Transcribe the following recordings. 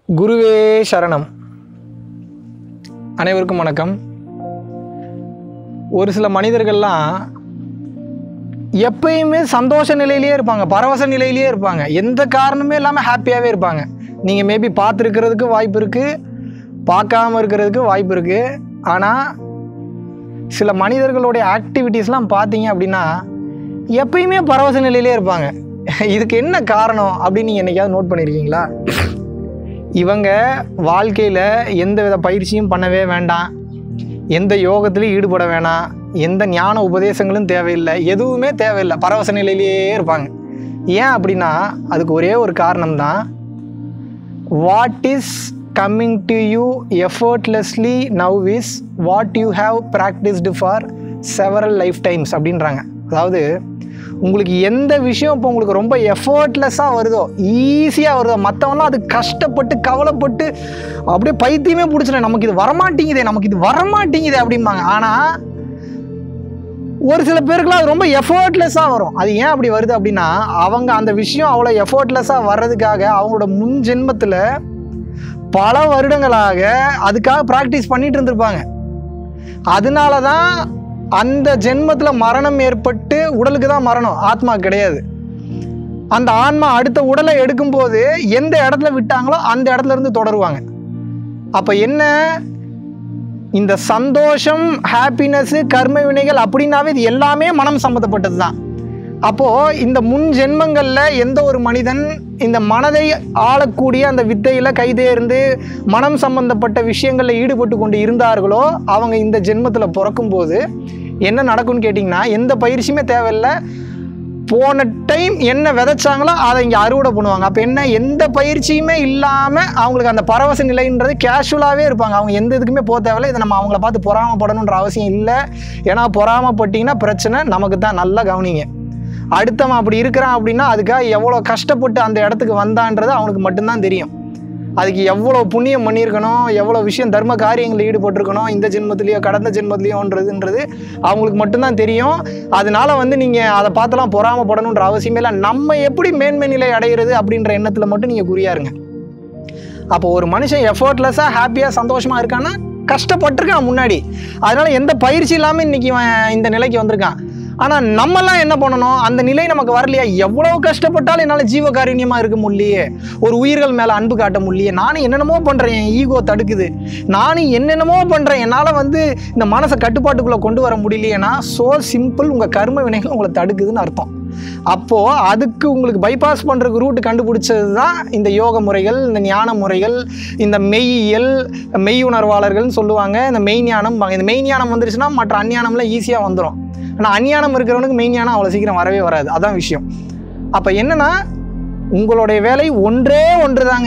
குருவே சரணம் அனைவருக்கும் வணக்கம் ஒரு சில மனிதர்கள்லாம் எப்பயுமே சந்தோஷ நிலையிலேயே இருப்பாங்க பரவச நிலையிலேயே இருப்பாங்க எந்த காரணமே இல்லாமல் ஹாப்பியாகவே இருப்பாங்க நீங்கள் மேபி பார்த்துருக்கிறதுக்கு வாய்ப்பு இருக்குது பார்க்காம இருக்கிறதுக்கு வாய்ப்பு இருக்குது ஆனால் சில மனிதர்களுடைய ஆக்டிவிட்டீஸ்லாம் பார்த்தீங்க அப்படின்னா எப்பயுமே பரவச நிலையிலே இருப்பாங்க இதுக்கு என்ன காரணம் அப்படின்னு நீங்கள் என்னைக்காவது நோட் பண்ணியிருக்கீங்களா இவங்க வாழ்க்கையில் எந்த வித பயிற்சியும் பண்ணவே வேண்டாம் எந்த யோகத்திலையும் ஈடுபட வேணாம் எந்த ஞான உபதேசங்களும் தேவையில்லை எதுவுமே தேவையில்லை பரவச நிலையிலேயே இருப்பாங்க ஏன் அப்படின்னா அதுக்கு ஒரே ஒரு காரணம் தான் what is coming to you effortlessly now is what you have practised for several lifetimes அப்படின்றாங்க அதாவது உங்களுக்கு எந்த விஷயம் இப்போ உங்களுக்கு ரொம்ப எஃபர்ட்லெஸ்ஸாக வருதோ ஈஸியாக வருதோ மற்றவங்களாம் அது கஷ்டப்பட்டு கவலைப்பட்டு அப்படியே பைத்தியமே பிடிச்சிடும் நமக்கு இது வரமாட்டேங்குதே நமக்கு இது வரமாட்டேங்குதே அப்படிம்பாங்க ஆனால் ஒரு சில பேருக்குலாம் அது ரொம்ப எஃபர்ட்லெஸ்ஸாக வரும் அது ஏன் அப்படி வருது அப்படின்னா அவங்க அந்த விஷயம் அவ்வளோ எஃபர்ட்லெஸ்ஸாக வர்றதுக்காக அவங்களோட முன் ஜென்மத்தில் பல வருடங்களாக அதுக்காக ப்ராக்டிஸ் பண்ணிட்டு இருந்திருப்பாங்க அதனால தான் அந்த ஜென்மத்தில் மரணம் ஏற்பட்டு உடலுக்கு தான் மரணம் ஆத்மா கிடையாது அந்த ஆன்மா அடுத்த உடலை எடுக்கும்போது எந்த இடத்துல விட்டாங்களோ அந்த இடத்துல இருந்து தொடருவாங்க அப்போ என்ன இந்த சந்தோஷம் ஹாப்பினஸ்ஸு கர்ம வினைகள் அப்படின்னாவே இது எல்லாமே மனம் சம்மந்தப்பட்டது தான் அப்போது இந்த முன் ஜென்மங்களில் எந்த ஒரு மனிதன் இந்த மனதை ஆளக்கூடிய அந்த வித்தையில் கைதேர்ந்து மனம் சம்பந்தப்பட்ட விஷயங்களில் ஈடுபட்டு கொண்டு இருந்தார்களோ அவங்க இந்த ஜென்மத்தில் பிறக்கும்போது என்ன நடக்கும்னு கேட்டிங்கன்னா எந்த பயிற்சியுமே தேவையில்லை போன டைம் என்ன விதைச்சாங்களோ அதை இங்கே அறுவடை பண்ணுவாங்க அப்போ என்ன எந்த பயிற்சியுமே இல்லாமல் அவங்களுக்கு அந்த பரவச நிலைன்றது கேஷுவலாகவே இருப்பாங்க அவங்க எந்த இதுக்குமே போக தேவையில்ல இதை நம்ம அவங்கள பார்த்து பொறாமப்படணுன்ற அவசியம் இல்லை ஏன்னா பொறாமப்பட்டீங்கன்னா பிரச்சனை நமக்கு தான் நல்லா கவனிங்க அடுத்தவன் அப்படி இருக்கிறான் அப்படின்னா அதுக்காக எவ்வளோ கஷ்டப்பட்டு அந்த இடத்துக்கு வந்தான்றது அவனுக்கு மட்டும்தான் தெரியும் அதுக்கு எவ்வளோ புண்ணியம் பண்ணியிருக்கணும் எவ்வளோ விஷயம் தர்ம காரியங்களில் ஈடுபட்டிருக்கணும் இந்த ஜென்மத்திலேயோ கடந்த ஜென்மத்திலேயோன்றதுன்றது அவங்களுக்கு மட்டும்தான் தெரியும் அதனால வந்து நீங்கள் அதை பார்த்துலாம் பொறாமப்படணுன்ற அவசியமே இல்லை நம்ம எப்படி மேன்மை நிலை அடைகிறது அப்படின்ற எண்ணத்தில் மட்டும் நீங்கள் குறியாருங்க அப்போ ஒரு மனுஷன் எஃபர்ட்லெஸ்ஸாக ஹாப்பியாக சந்தோஷமாக இருக்கான்னா கஷ்டப்பட்டிருக்கான் முன்னாடி அதனால எந்த பயிற்சி இல்லாமல் இன்னைக்கு இவன் இந்த நிலைக்கு வந்திருக்கான் ஆனால் நம்மலாம் என்ன பண்ணணும் அந்த நிலை நமக்கு வரலையா எவ்வளோ கஷ்டப்பட்டாலும் என்னால் ஜீவகாருண்யமாக இருக்க முடியலையே ஒரு உயிர்கள் மேலே அன்பு காட்ட முடியலையே நானும் என்னென்னமோ பண்ணுறேன் என் ஈகோ தடுக்குது நானும் என்னென்னமோ பண்ணுறேன் என்னால் வந்து இந்த மனசை கட்டுப்பாட்டுக்குள்ளே கொண்டு வர முடியலையேனா ஸோ சிம்பிள் உங்கள் கர்ம வினைகள் உங்களை தடுக்குதுன்னு அர்த்தம் அப்போது அதுக்கு உங்களுக்கு பைபாஸ் பண்ணுறதுக்கு ரூட் கண்டுபிடிச்சது தான் இந்த யோக முறைகள் இந்த ஞான முறைகள் இந்த மெய்யியல் மெய் உணர்வாளர்கள்னு சொல்லுவாங்க இந்த மெய் ஞானம் இந்த மெய் ஞானம் வந்துருச்சுன்னா மற்ற அஞ்ஞானம்லாம் ஈஸியாக வந்துடும் ஆனால் அஞ்ஞானம் இருக்கிறவனுக்கு மெய் ஞானம் அவ்வளோ சீக்கிரம் வரவே வராது அதான் விஷயம் அப்போ என்னன்னா உங்களுடைய வேலை ஒன்றே ஒன்று தாங்க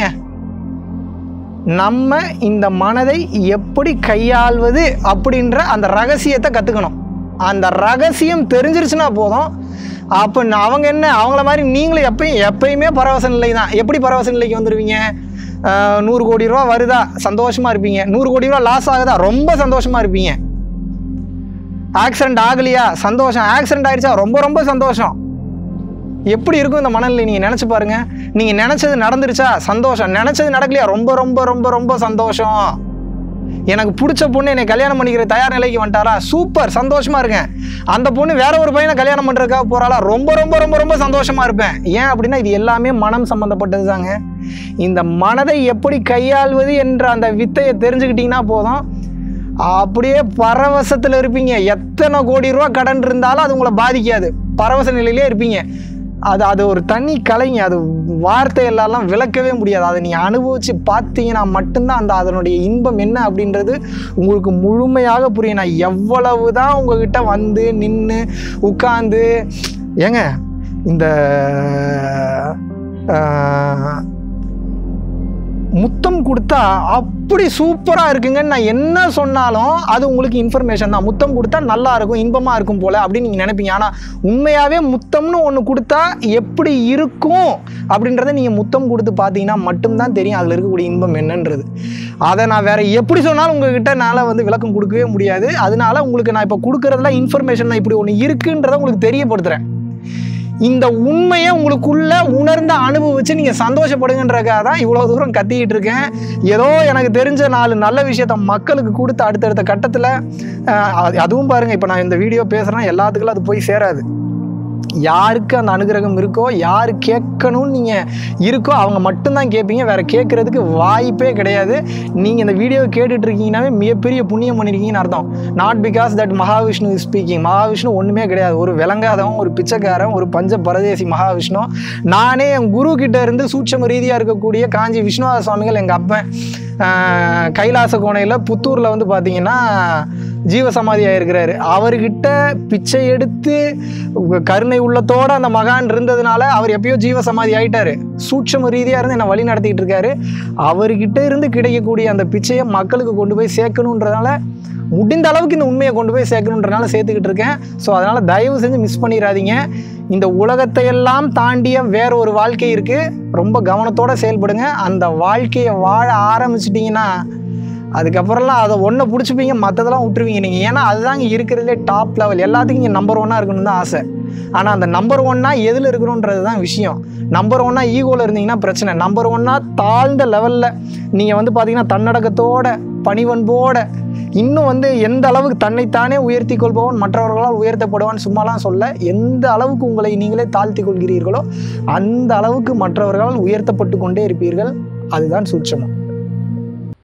நம்ம இந்த மனதை எப்படி கையாள்வது அப்படின்ற அந்த ரகசியத்தை கற்றுக்கணும் அந்த ரகசியம் தெரிஞ்சிருச்சுன்னா போதும் அப்போ அவங்க என்ன அவங்கள மாதிரி நீங்களும் எப்பயும் எப்பயுமே பரவச நிலை தான் எப்படி பரவச நிலைக்கு வந்துடுவீங்க ஆஹ் நூறு கோடி ரூபா வருதா சந்தோஷமாக இருப்பீங்க நூறு கோடி ரூபா லாஸ் ஆகுதா ரொம்ப சந்தோஷமாக இருப்பீங்க ஆக்சிடென்ட் ஆகலையா சந்தோஷம் ஆக்சிடென்ட் ஆயிடுச்சா ரொம்ப ரொம்ப சந்தோஷம் எப்படி இருக்கும் இந்த மனநிலை நீங்கள் நினச்சி பாருங்க நீங்கள் நினச்சது நடந்துருச்சா சந்தோஷம் நினச்சது நடக்கலையா ரொம்ப ரொம்ப ரொம்ப ரொம்ப சந்தோஷம் எனக்கு பிடிச்ச பொண்ணு என்னை கல்யாணம் பண்ணிக்கிற தயார் நிலைக்கு வந்துட்டாரா சூப்பர் சந்தோஷமா இருக்கேன் அந்த பொண்ணு வேற ஒரு பையனை கல்யாணம் பண்ணுறதுக்காக போகிறாளா ரொம்ப ரொம்ப ரொம்ப ரொம்ப சந்தோஷமா இருப்பேன் ஏன் அப்படின்னா இது எல்லாமே மனம் சம்மந்தப்பட்டது தாங்க இந்த மனதை எப்படி கையாள்வது என்ற அந்த வித்தையை தெரிஞ்சுக்கிட்டீங்கன்னா போதும் அப்படியே பரவசத்தில் இருப்பீங்க எத்தனை கோடி ரூபா கடன் இருந்தாலும் அது உங்களை பாதிக்காது பரவச நிலையிலே இருப்பீங்க அது அது ஒரு தனி கலைங்க அது வார்த்தையெல்லாம் விளக்கவே முடியாது அதை நீங்கள் அனுபவித்து பார்த்தீங்கன்னா மட்டும்தான் அந்த அதனுடைய இன்பம் என்ன அப்படின்றது உங்களுக்கு முழுமையாக புரியும் நான் எவ்வளவு தான் உங்ககிட்ட வந்து நின்று உட்காந்து ஏங்க இந்த ஆஹ், முத்தம் கொடுத்தா அப்படி சூப்பராக இருக்குங்கன்னு நான் என்ன சொன்னாலும் அது உங்களுக்கு இன்ஃபர்மேஷன் தான் முத்தம் கொடுத்தா நல்லா இருக்கும் இன்பமாக இருக்கும் போல அப்படின்னு நீங்கள் நினைப்பீங்க ஆனால் உண்மையாகவே முத்தம்னு ஒன்று கொடுத்தா எப்படி இருக்கும் அப்படின்றத நீங்கள் முத்தம் கொடுத்து பார்த்தீங்கன்னா மட்டும்தான் தெரியும் அதில் இருக்கக்கூடிய இன்பம் என்னன்றது அதை நான் வேற எப்படி சொன்னாலும் உங்ககிட்ட என்னால் வந்து விளக்கம் கொடுக்கவே முடியாது அதனால உங்களுக்கு நான் இப்போ கொடுக்குறதுல இன்ஃபர்மேஷன் இப்படி ஒன்று இருக்குன்றதை உங்களுக்கு தெரியப்படுத்துகிறேன் இந்த உண்மையை உங்களுக்குள்ள உணர்ந்து அனுபவிச்சு நீங்கள் சந்தோஷப்படுங்கன்றக்காக தான் இவ்வளோ தூரம் கத்திக்கிட்டு இருக்கேன் ஏதோ எனக்கு தெரிஞ்ச நாலு நல்ல விஷயத்த மக்களுக்கு கொடுத்து அடுத்தடுத்த கட்டத்தில் அதுவும் பாருங்கள் இப்போ நான் இந்த வீடியோ பேசுகிறேன் எல்லாத்துக்கும் அது போய் சேராது யாருக்கு அந்த அனுகிரகம் இருக்கோ யார் கேட்கணும்னு நீங்கள் இருக்கோ அவங்க மட்டும்தான் கேட்பீங்க வேற கேட்கறதுக்கு வாய்ப்பே கிடையாது நீங்கள் இந்த வீடியோ கேட்டுட்டு இருக்கீங்கன்னாவே மிகப்பெரிய புண்ணியம் பண்ணியிருக்கீங்கன்னு அர்த்தம் not because that Mahavishnu is speaking Mahavishnu ஒன்றுமே கிடையாது ஒரு விளங்காதவன் ஒரு பிச்சைக்காரன் ஒரு பஞ்ச பரதேசி மகாவிஷ்ணு நானே என் குரு கிட்ட இருந்து சூட்சம ரீதியாக இருக்கக்கூடிய காஞ்சி விஸ்வநாத சுவாமிகள் எங்கள் அப்பன் ஆஹ், கைலாச கோணையில் புத்தூரில் வந்து பார்த்தீங்கன்னா ஜீவசமாதி ஆயிருக்கிறாரு அவர்கிட்ட பிச்சை எடுத்து கருணை உள்ளத்தோட அந்த மகான் இருந்ததுனால அவர் எப்பயோ ஜீவசமாதி ஆயிட்டாரு சூட்சம ரீதியாக இருந்து என்னை வழி நடத்திட்டு இருக்காரு அவர்கிட்ட இருந்து கிடைக்கக்கூடிய அந்த பிச்சையை மக்களுக்கு கொண்டு போய் சேர்க்கணுன்றதுனால முடிந்த அளவுக்கு இந்த உண்மையை கொண்டு போய் சேர்க்கணுன்றனால சேர்த்துக்கிட்டு இருக்கேன் ஸோ அதனால் தயவு செஞ்சு மிஸ் பண்ணிடாதீங்க இந்த உலகத்தை எல்லாம் தாண்டிய வேற ஒரு வாழ்க்கை இருக்குது ரொம்ப கவனத்தோட செயல்படுங்க அந்த வாழ்க்கையை வாழ ஆரம்பிச்சிட்டிங்கன்னா அதுக்கப்புறம்லாம் அதை ஒன்றை பிடிச்சிப்பீங்க மற்றதெல்லாம் விட்டுருவீங்க நீங்கள் ஏன்னா அதுதாங்க இருக்கிறதுலே டாப் லெவல் எல்லாத்துக்கும் இங்கே நம்பர் ஒன்னாக இருக்கணும்னு தான் ஆசை ஆனால் அந்த நம்பர் ஒன்னா எதில் இருக்கணுன்றது தான் விஷயம் நம்பர் ஒன்னா ஈகோவில் இருந்தீங்கன்னா பிரச்சனை நம்பர் ஒன்னா தாழ்ந்த லெவலில் நீங்கள் வந்து பார்த்தீங்கன்னா தன்னடக்கத்தோட பணிவன்போட இன்னும் வந்து எந்த அளவுக்கு தன்னைத்தானே உயர்த்தி கொள்பவன் மற்றவர்களால் உயர்த்தப்படுவான் சும்மாலாம் சொல்ல எந்த அளவுக்கு உங்களை நீங்களே தாழ்த்தி கொள்கிறீர்களோ அந்த அளவுக்கு மற்றவர்களால் உயர்த்தப்பட்டு கொண்டே இருப்பீர்கள் அதுதான் சூட்சமம்